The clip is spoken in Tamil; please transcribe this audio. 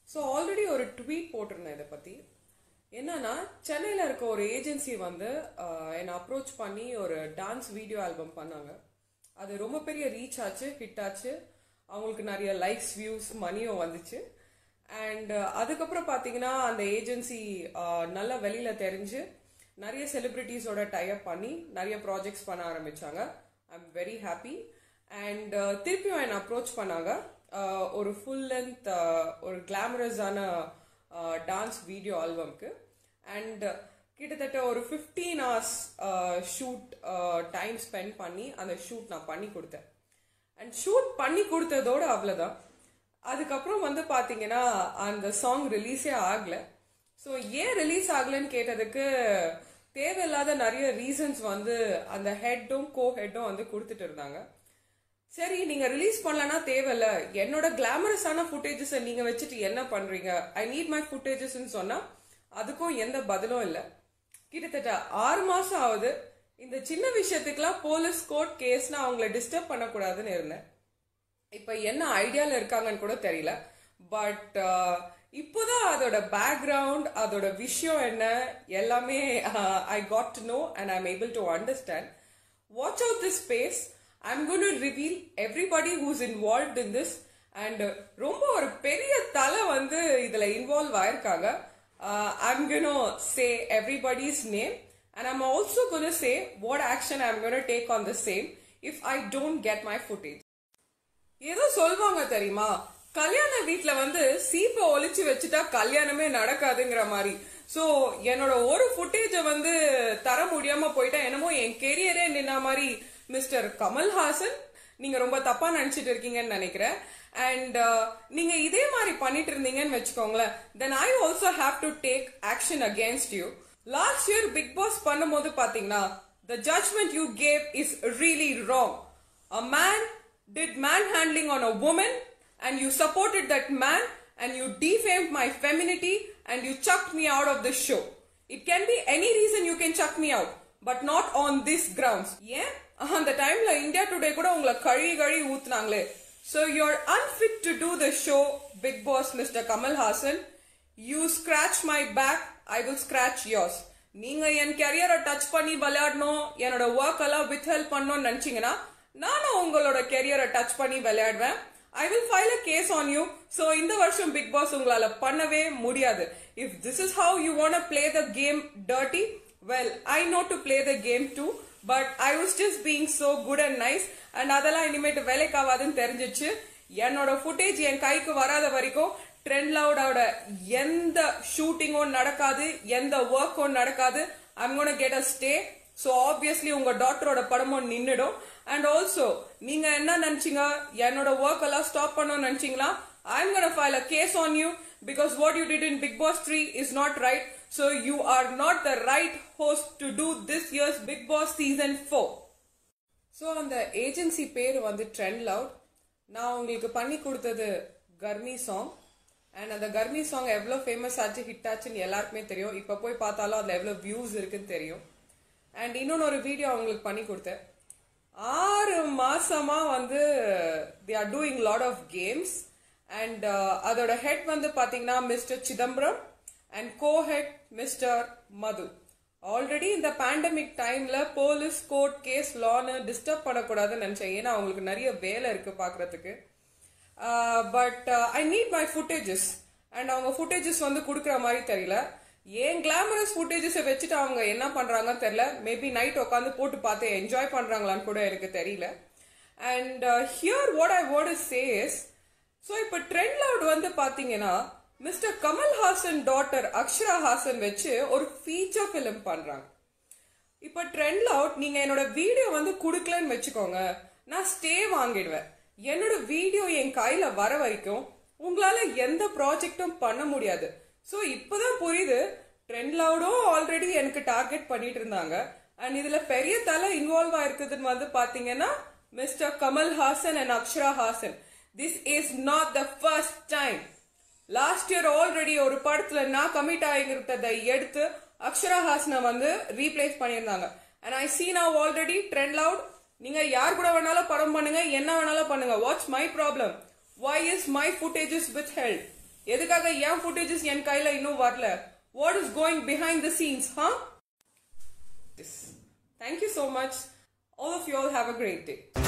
ஸோ ஆல்ரெடி ஒரு ட்வீட் போட்டிருந்தேன் இதை பற்றி என்னன்னா சென்னையில் இருக்க ஒரு ஏஜென்சி வந்து ஆஹ், என்னை அப்ரோச் பண்ணி ஒரு டான்ஸ் வீடியோ ஆல்பம் பண்ணாங்க அது ரொம்ப பெரிய ரீச் ஆச்சு ஹிட் ஆச்சு அவங்களுக்கு நிறைய லைக்ஸ் வியூஸ் மணியும் வந்துச்சு அண்ட் அதுக்கப்புறம் பார்த்தீங்கன்னா அந்த ஏஜென்சி நல்லா வெளியில் தெரிஞ்சு நிறைய செலிபிரிட்டிஸோட டைப் பண்ணி நிறைய ப்ராஜெக்ட்ஸ் பண்ண ஆரம்பிச்சாங்க I am very happy and திருப்பியும் என்னை அப்ரோச் பண்ணாங்க ஆஹ், ஒரு ஃபுல் லென்த் ஒரு கிளாமரஸான டான்ஸ் வீடியோ ஆல்பம்க்கு அண்ட் கிட்டத்தட்ட ஒரு fifteen hours shoot time spend பண்ணி அந்த ஷூட் நான் பண்ணி கொடுத்தேன் அண்ட் ஷூட் பண்ணி கொடுத்ததோட அவ்வளோதான் அதுக்கப்புறம் வந்து பார்த்தீங்கன்னா அந்த சாங் ரிலீஸே ஆகல ஸோ ஏன் ரிலீஸ் ஆகலைன்னு கேட்டதுக்கு தேவையில்லாத நிறைய ரீசன்ஸ் வந்து அந்த ஹெட்டும் கோ ஹெட்டும் வந்து கொடுத்துட்டு இருந்தாங்க சரி நீங்க ரிலீஸ் பண்ணலனா தேவையில்ல என்னோட கிளாமரஸான ஃபுட்டேஜஸ் நீங்க வச்சுட்டு என்ன பண்றீங்க ஐ நீட் மை ஃபுட்டேஜஸ்ன்னு சொன்னா அதுக்கும் எந்த பதிலும் இல்லை கிட்டத்தட்ட ஆறு மாசம் ஆகுது இந்த சின்ன விஷயத்துக்குலாம் போலீஸ் கோர்ட் கேஸ்னா அவங்கள டிஸ்டர்ப் பண்ணக்கூடாதுன்னு இருந்தேன் இப்ப என்ன ஐடியால இருக்காங்கன்னு கூட தெரியல பட் இப்போதான் அதோட பேக்ரவுண்ட் அதோட விஷயம் என்ன எல்லாமே I got to know and I am able to understand watch out this space I am cone to reveal everybody whose involve in this and ரொம்ப ஒரு பெரிய தலை வந்து இதுல இன்வால்வ் ஆயிருக்காங்க I am cone say everybody's name and I'm also cone say what action I am gonna take on the same if I don't get my footage ஏதோ சொல்வாங்க தெரியுமா கல்யாண வீட்ல வந்து சீப்பை ஒளிச்சு வச்சுட்டா கல்யாணமே நடக்காதுங்கிற மாதிரி சோ என்னோட ஒரு ஃபுட்டேஜ வந்து தர முடியாம போயிட்டா என்னமோ என் கெரியரே நின்ன மாதிரி மிஸ்டர் கமல்ஹாசன் நீங்க ரொம்ப தப்பா நினைச்சிட்டு இருக்கீங்கன்னு நினைக்கிறேன் அண்ட் நீங்க இதே மாதிரி பண்ணிட்டு இருந்தீங்கன்னு வச்சுக்கோங்களேன் then I also have to take action against you last year Bigg Boss பண்ணும்போது பாத்தீங்கன்னா the judgment you gave is really wrong A man did manhandling on a woman and you supported that man and you defamed my femininity and you chucked me out of the show. It can be any reason you can chuck me out, but not on this grounds. ஏன் அந்த டைம்ல இந்தியா டுடே கூட உங்களை கழி கழி ஊத்துனாங்களே So you're unfit to do the show, Big Boss Mr. Kamal Hassan. You scratch my back, I will scratch yours. நீங்க என் கெரியரை டச் பண்ணி விளையாடணும் என்னோட ஒர்க் எல்லாம் வித் ஹெல்ப் பண்ணணும்னு நினைச்சீங்கன்னா நானும் உங்களோட கெரியரை டச் பண்ணி விளையாடுவேன் I will file a case on you so இந்த வருஷம் பிக் பாஸ் உங்களால பண்ணவே முடியாது if this is how you want play the game dirty well I know to play the game too but I was just being so good and nice and அதெல்லாம் இனிமேட்டு வேலைக்காவாதுன்னு தெரிஞ்சிச்சு என்னோட ஃபுட்டேஜ் என் கைக்கு வராத வரைக்கும் ட்ரெண்ட் லவுடோட எந்த ஷூட்டிங்கும் நடக்காது எந்த ஒர்க்கும் நடக்காது I'm gonna get a stay so obviously உங்க டாக்டரோட படமும் நின்னுடும் அண்ட் ஆல்சோ நீங்க என்ன நினைச்சீங்க என்னோட ஒர்க் எல்லாம் ஸ்டாப் பண்ணணும்னு நினைச்சீங்களா I'm gonna file a case on you because what you did in Bigg Boss three is not right so you are not the right host to do this year's Bigg Boss season four so அந்த ஏஜென்சி பேர் வந்து ட்ரெண்ட் லவுட் நான் உங்களுக்கு பண்ணி கொடுத்தது கர்மி சாங் அண்ட் அந்த கர்மி சாங் எவ்வளோ ஃபேமஸ் ஆச்சு ஹிட் ஆச்சுன்னு எல்லாருக்குமே தெரியும் இப்போ போய் பார்த்தாலும் அதில் எவ்வளோ வியூஸ் இருக்குன்னு தெரியும் அண்ட் இன்னொன்று ஒரு வீடியோ அவங்களுக்கு பண்ணி கொடுத்தேன் ஆறு மாசமா வந்து they are doing lot of games and அதோட ஹெட் வந்து பாத்தீங்கன்னா Mister Chidambaram and co head Mister Madhu already இந்த பேண்டமிக் டைம்ல போலீஸ் கோர்ட் கேஸ் லான்னு டிஸ்டர்ப் பண்ணக்கூடாதுன்னு நினைச்சேன் ஏன்னா அவங்களுக்கு நிறைய வேலை இருக்கு பாக்குறதுக்கு but I need my footages and அவங்க ஃபுட்டேஜஸ் வந்து கொடுக்குற மாதிரி தெரியல ஏன் கிளாமரஸ் ஃபுட்டேஜஸை வச்சுட்டு அவங்க என்ன பண்றாங்கன்னு தெரியல மேபி நைட் உட்காந்து போட்டு பார்த்து என்ஜாய் பண்றாங்களான்னு கூட எனக்கு தெரியல and here what I what is says so இப்போ ட்ரெண்ட் லவுட் வந்து பாத்தீங்கன்னா மிஸ்டர் கமல் ஹாசன் டாட்டர் அக்ஷரா ஹாசன் வச்சு ஒரு ஃபீச்சர் ஃபிலிம் பண்றாங்க இப்போ ட்ரெண்ட் அவுட் நீங்க என்னோட வீடியோ வந்து குடுக்கலன்னு வச்சுக்கோங்க நான் ஸ்டே வாங்கிடுவேன் என்னோட வீடியோ என் கையில வர வரைக்கும் உங்களால எந்த ப்ராஜெக்டும் பண்ண முடியாது ஸோ இப்போதான் புரியுது ட்ரெண்ட் லவுடும் ஆல்ரெடி எனக்கு டார்கெட் பண்ணிட்டு இருந்தாங்க அண்ட் இதுல பெரிய தலை இன்வால்வ் ஆயிருக்குதுன்னு வந்து பாத்தீங்கன்னா Mister Kamal Haasan and Akshara Haasan this is not the first time last year already ஒரு படத்துல நான் கமிட் ஆகிருந்ததை எடுத்து அக்ஷரா ஹாசனை வந்து ரீப்ளேஸ் பண்ணியிருந்தாங்க and I see now already Trend Loud நீங்க யார் கூட வேணாலும் படம் பண்ணுங்க என்ன வேணாலும் பண்ணுங்க what's my problem why is my footages withheld எதுக்காக என் ஃபுட்டேஜஸ் என் கையில இன்னும் வரல what is going behind the scenes ha thank you so much all of you all have a great day